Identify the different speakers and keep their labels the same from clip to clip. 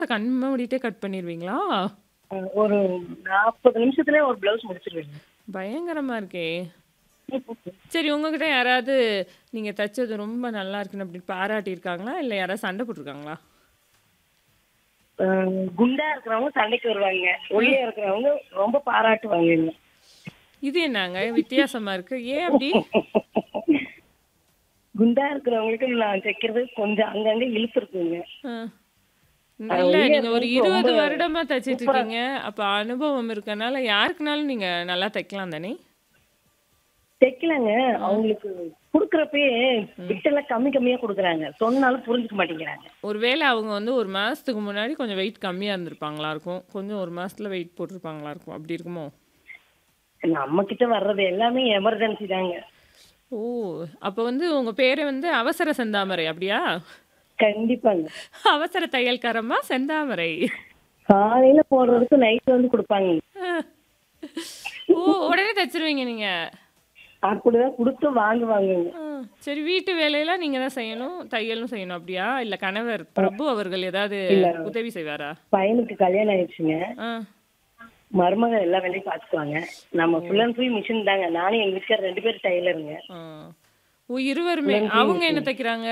Speaker 1: கண் மூடிட்டே கட் பண்ணிருவீங்களா?
Speaker 2: அ ஒரு 40 நிமிஷத்துலயே ஒரு ப்ளவுஸ் முடிச்சிருவேங்க.
Speaker 1: பயங்கரமா இருக்கே! சரி உங்ககிட்ட யாராவது நீங்க தச்சது ரொம்ப நல்லா இருக்குன்னு அப்படி பாராட்டியிருக்காங்களா? இல்ல யாராவது சண்டை போட்டுருக்காங்களா?
Speaker 2: அ குண்டா இருக்கிறவங்க சண்டைக்கு வருவாங்க. ஒல்லியா இருக்கிறவங்க ரொம்ப பாராட்டுவாங்க என்ன.
Speaker 1: இது என்னங்க வித்தியாசமா இருக்கு. ஏன் அப்படி?
Speaker 2: குண்டா இருக்கிறவங்களுக்கு நான் தைக்கிறது கொஞ்சம் அங்கங்க இழுத்து இருக்குங்க.
Speaker 1: அ.
Speaker 2: அது
Speaker 1: இல்ல
Speaker 2: ஒல்லியா
Speaker 1: நீங்க ஒரு
Speaker 2: இருக்கிறவங்களுக்கு
Speaker 1: 20
Speaker 2: ரொம்ப
Speaker 1: வருடமா தச்சிட்டு
Speaker 2: சூப்பரா
Speaker 1: இருக்கீங்க. அப்ப அனுபவம் இருக்கனால யாருக்குனாலும் நீங்க நல்லா தைக்கலாம் தானே?
Speaker 2: தைக்கலாங்க.
Speaker 1: ம்.
Speaker 2: அவங்களுக்கு குடுக்குறப்பயே
Speaker 1: ம்.
Speaker 2: பிட்டெல்லாம் கம்மி கம்மியா குடுக்குறாங்க. சொன்னாலும் புரிஞ்சுக்க மாட்டேங்கிறாங்க.
Speaker 1: ஒருவேளை அவங்க வந்து 1 மாசத்துக்கு முன்னாடி கொஞ்சம் வெயிட் கம்மியா இருந்திருப்பாங்களா இருக்கும். கொஞ்சம் 1 மாசத்துல வெயிட் போட்டிருப்பாங்களா இருக்கும். அப்படி இருக்குமோ?
Speaker 2: நம்ம கிட்ட வர்றது எல்லாமே எமர்ஜென்சி தாங்க.
Speaker 1: ஓ! அப்ப வந்து உங்க பேரே வந்து அவசர செந்தாமரை அப்படியா?
Speaker 2: கண்டிப்பாங்க.
Speaker 1: அவசர தையல்காரம்மா செந்தாமரை.
Speaker 2: காலையில போடுறதுக்கு நைட் வந்து குடுப்பாங்க.
Speaker 1: அ. ஓ! உடனே தச்சுருவீங்க நீங்க.
Speaker 2: அப்படிதான் குடுத்து வாங்குவாங்கங்க.
Speaker 1: ஆ. சரி வீட்டு வேலையெல்லாம் நீங்க தான் செய்யணும். தையலும் செய்யணும் அப்படியா? இல்ல கணவர்
Speaker 2: அ.
Speaker 1: பிரபு அவர்கள் ஏதாவது
Speaker 2: இல்ல.
Speaker 1: உதவி செய்வாரா?
Speaker 2: பையனுக்கு கல்யாணம் ஆயிடுச்சுங்க.
Speaker 1: ஆ.
Speaker 2: மருமக எல்லா வேலையும் பார்த்துக்குவாங்க. நம்ம
Speaker 1: ஓ!
Speaker 2: ஃபுல் அண்ட் ஃபுல் மிஷின் தாங்க. நானும் எங்க வீட்டுக்காரர் 2 பேரும் டெய்லருங்க.
Speaker 1: ஆ. ஓ! இருவருமே.
Speaker 2: ஃபுல் அண்ட் ஃபுல்
Speaker 1: அவங்க என்ன
Speaker 2: மிஷின்.
Speaker 1: தைக்கிறாங்க?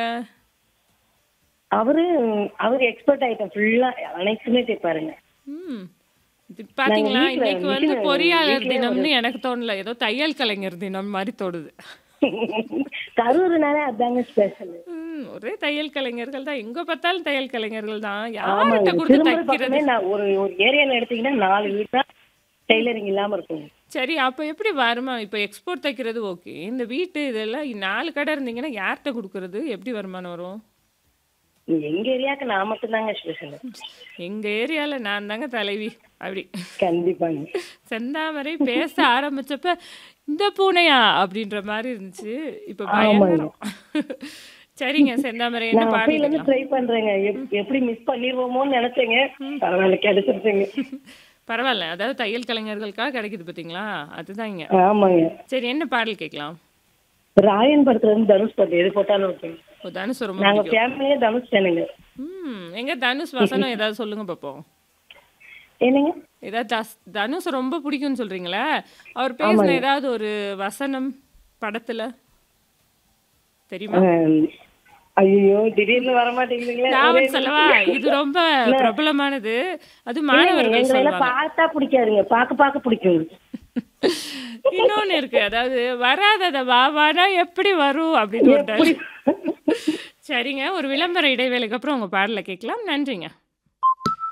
Speaker 2: அவரு அவரு எக்ஸ்பர்ட் ஐட்டம் ஃபுல்லா அனைத்துமே தைப்பாருங்க.
Speaker 1: ம். இது
Speaker 2: நாங்க
Speaker 1: பார்த்தீங்களா?
Speaker 2: வீட்ல
Speaker 1: இன்னைக்கு வந்து
Speaker 2: மிஷின்
Speaker 1: பொறியாளர்
Speaker 2: வீட்லயே ஒரு
Speaker 1: தினம்னு எனக்கு தோணல. ஏதோ தையல் கலைஞர் தினம் மாரி தோணுது.
Speaker 2: கரூர்னாலே அதாங்க ஸ்பெஷல்.
Speaker 1: ம். ஒரே தையல் கலைஞர்கள் தான். எங்க பார்த்தாலும் தையல் கலைஞர்கள் தான். யார்கிட்ட
Speaker 2: ஆமாங்க.
Speaker 1: குடுத்து
Speaker 2: திருமுறை
Speaker 1: தைக்கிறது?
Speaker 2: பக்கமே நான் ஒரு ஒரு ஏரியால எடுத்தீங்கன்னா 4 வீடு தான் டெய்லரிங் இல்லாம இருக்குங்க.
Speaker 1: சரி அப்ப எப்படி வருமானம்? இப்ப எக்ஸ்போர்ட் தைக்கிறது ஓகே. இந்த வீட்டு இதெல்லாம் 4 கடை இருந்தீங்கன்னா யார்ட்ட குடுக்குறது? எப்படி வருமானம் வரும்?
Speaker 2: எங்க ஏரியாக்கு நான் மட்டும் தாங்க ஸ்பெஷல்.
Speaker 1: எங்க ஏரியால நான் தாங்க தலைவி. அப்படி.
Speaker 2: கண்டிப்பாங்க.
Speaker 1: செந்தாமரை பேச ஆரம்பிச்சப்ப, "இந்த பூனையா?" அப்படின்ற மாரி இருந்துச்சு. இப்ப
Speaker 2: ஆமாங்க.
Speaker 1: பயங்கரம். சரிங்க செந்தாமரை என்ன
Speaker 2: நான்
Speaker 1: பாடல்
Speaker 2: அப்பையில இருந்து
Speaker 1: கேட்கலாம்?
Speaker 2: ட்ரை பண்றேங்க. எப் எப்படி மிஸ் பண்ணிருவோமோன்னு நினைச்சேங்க.
Speaker 1: ம்.
Speaker 2: பரவாயில்ல கிடைச்சிருச்சுங்க.
Speaker 1: பரவால்ல. அதாவது தையல் கலைஞர்களுக்காக கிடைக்குது பார்த்தீங்களா? அதுதான் இங்க.
Speaker 2: ஆமாங்க.
Speaker 1: சரி என்ன பாடல் கேட்கலாம்?
Speaker 2: ராயன் படத்துல இருந்து தனுஷ் பாட்டு எது போட்டாலும் ஓகே.
Speaker 1: ஓ! தனுஷ் ரொம்ப
Speaker 2: நாங்க
Speaker 1: பிடிக்கும்.
Speaker 2: ஃபேமிலியே தனுஷ் ஃபேனுங்க.
Speaker 1: ம். எங்க தனுஷ் வசனம் ஏதாவது சொல்லுங்க பாப்போம்.
Speaker 2: என்னங்க?
Speaker 1: ஏதாவது தஸ் தனுஷ் ரொம்ப பிடிக்கும்னு சொல்றீங்களே, அவர் பேசின
Speaker 2: ஆமாங்க.
Speaker 1: ஏதாவது ஒரு வசனம் படத்துல?
Speaker 2: அ
Speaker 1: தெரியுமா?
Speaker 2: ஐயய்யோ! திடீர்னு வர மாட்டேங்குதுங்களே.
Speaker 1: நான்
Speaker 2: ஒரே
Speaker 1: ஒண்ணு சொல்லவா?
Speaker 2: நிமிஷம்.
Speaker 1: இது ரொம்ப
Speaker 2: இல்ல.
Speaker 1: பிரபலமானது. அது
Speaker 2: இல்லைங்க.
Speaker 1: மாணவர்கள்
Speaker 2: எங்கள எல்லாம்
Speaker 1: சொல்வாங்க.
Speaker 2: பார்த்தா பிடிக்காதுங்க. பார்க்க பார்க்க பிடிக்குங்க.
Speaker 1: இன்னொன்னு இருக்கு. அதாவது வராதத வா வான்னா எப்படி வரும்? அப்படின்னு ஒரு
Speaker 2: எப்படி
Speaker 1: டயலாக். சரிங்க. ஒரு விளம்பர இடைவேளைக்கு அப்புறம் உங்க பாடல கேட்கலாம். நன்றிங்க.